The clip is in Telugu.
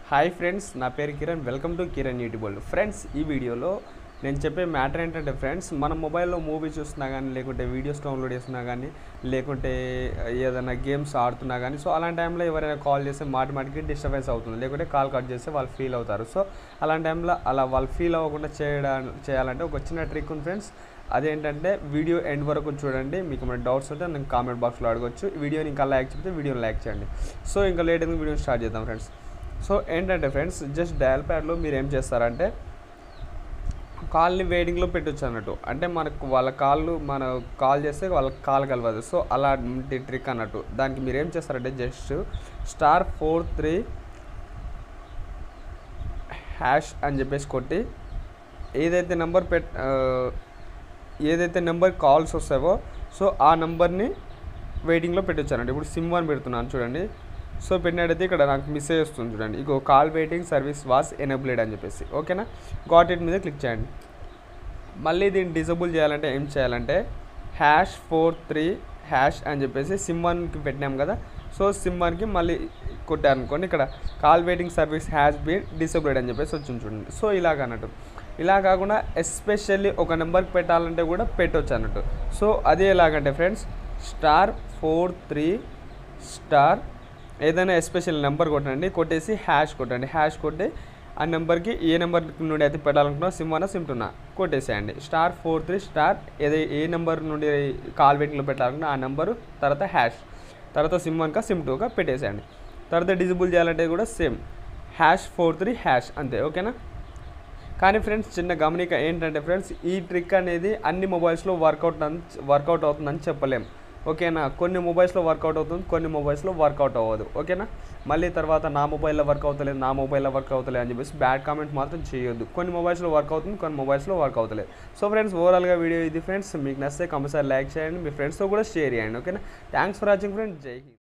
హాయ్ ఫ్రెండ్స్ నా పేరు Kiran welcome to Kiran YouTube world friends ఈ వీడియోలో నేను చెప్పే మ్యాటర్ ఏంటంటే ఫ్రెండ్స్ మన మొబైల్లో మూవీ చూస్తున్నా కానీ లేకుంటే వీడియోస్ డౌన్లోడ్ చేస్తున్నా కానీ లేకుంటే ఏదైనా గేమ్స్ ఆడుతున్నా కానీ సో అలాంటి టైంలో ఎవరైనా కాల్ చేస్తే మాటిమాటికి డిస్టర్బెన్స్ అవుతుంది లేకుంటే కాల్ కట్ చేస్తే వాళ్ళు ఫీల్ అవుతారు సో అలాంటి టైంలో అలా వాళ్ళు ఫీల్ అవ్వకుండా చేయడం చేయాలంటే ఒక చిన్న ట్రిక్ ఉంది ఫ్రెండ్స్ అదేంటంటే వీడియో ఎండ్ వరకు చూడండి మీకు ఏమైనా డౌట్స్ ఉంటే నేను కామెంట్ బాక్స్లో అడగొచ్చు వీడియోని ఇంకా లైక్ చెప్తే వీడియోని లైక్ చేయండి సో ఇంకా లేట్ ఎందుకు వీడియోని స్టార్ట్ చేద్దాం ఫ్రెండ్స్ సో ఏంటంటే ఫ్రెండ్స్ జస్ట్ డయల్ ప్యాడ్లో మీరు ఏం చేస్తారంటే కాల్ని వెయిటింగ్లో పెట్టొచ్చు అన్నట్టు అంటే మనకు వాళ్ళ కాళ్ళు మన కాల్ చేస్తే వాళ్ళ కాల్ కలవదు సో అలాంటి ట్రిక్ అన్నట్టు దానికి మీరు ఏం చేస్తారంటే just star four three hash అని చెప్పేసి కొట్టి ఏదైతే నెంబర్ పెట్ ఆ, ఏదైతే నెంబర్ కాల్స్ వస్తాయో సో ఆ నెంబర్ని వెయిటింగ్లో పెట్టొచ్చానండి ఇప్పుడు సిమ్ వన్ పెడుతున్నాను చూడండి సో పెట్టినట్టయితే ఇక్కడ నాకు మెసేజ్ వస్తుంది చూడండి ఇగో call waiting service was enabled అని చెప్పేసి ఓకేనా గాట్ ఇట్ మీద క్లిక్ చేయండి మళ్ళీ దీన్ని డిజబుల్ చేయాలంటే ఏం చేయాలంటే హ్యాష్ ఫోర్ త్రీ హ్యాష్ అని చెప్పేసి సిమ్ వన్కి పెట్టినాం కదా సో సిమ్ వన్కి మళ్ళీ కొట్టారనుకోండి ఇక్కడ call waiting service has been disabled అని చెప్పేసి వచ్చింది చూడండి సో ఇలాగ అన్నట్టు ఇలా కాకుండా ఎస్పెషల్లీ ఒక నెంబర్కి పెట్టాలంటే కూడా పెట్టవచ్చు అన్నట్టు సో అది ఎలాగంటే friends star four three star ఏదైనా ఎస్పెషల్ నెంబర్ కొట్టండి కొట్టేసి హ్యాష్ కొట్టండి హ్యాష్ కొట్టి ఆ నెంబర్కి ఏ నెంబర్ నుండి అయితే పెట్టాలనుకున్నా సిమ్ అన్న సిమ్ టూనా కొట్టేసేయండి స్టార్ ఫోర్ త్రీ స్టార్ ఏదో ఏ నెంబర్ నుండి కాల్ వెయిటింగ్లో పెట్టాలనుకున్నా ఆ నెంబరు తర్వాత హ్యాష్ తర్వాత సిమ్ వన్కా సిమ్ టూగా పెట్టేసేయండి తర్వాత డిజిబుల్ చేయాలంటే కూడా same hash four three hash అంతే ఓకేనా కానీ ఫ్రెండ్స్ చిన్న గమనిక ఏంటంటే ఫ్రెండ్స్ ఈ ట్రిక్ అనేది అన్ని మొబైల్స్లో వర్కౌట్ అని వర్కౌట్ అవుతుందని చెప్పలేం ఓకేనా కొన్ని మొబైల్స్లో వర్కౌట్ అవుతుంది కొన్ని మొబైల్స్లో వర్కౌట్ అవ్వదు ఓకేనా మళ్ళీ తర్వాత నా మొబైల్లో వర్క్ అవుతలేదు నా మొబైల్లో వర్క్ అవుతలేదు అని చెప్పేసి బ్యాడ్ కామెంట్ మాత్రం చేయొద్దు కొన్ని మొబైల్స్లో వర్క్ అవుతుంది కొన్ని మొబైల్స్లో వర్క్ అవుతలేదు సో ఫ్రెండ్స్ ఓవరాల్గా వీడియో ఇది ఫ్రెండ్స్ మీకు నచ్చితే కంపల్సరీ లైక్ చేయండి మీ ఫ్రెండ్స్తో కూడా షేర్ చేయండి ఓకేనా థ్యాంక్స్ ఫర్ వాచింగ్ ఫ్రెండ్స్ జై హింద్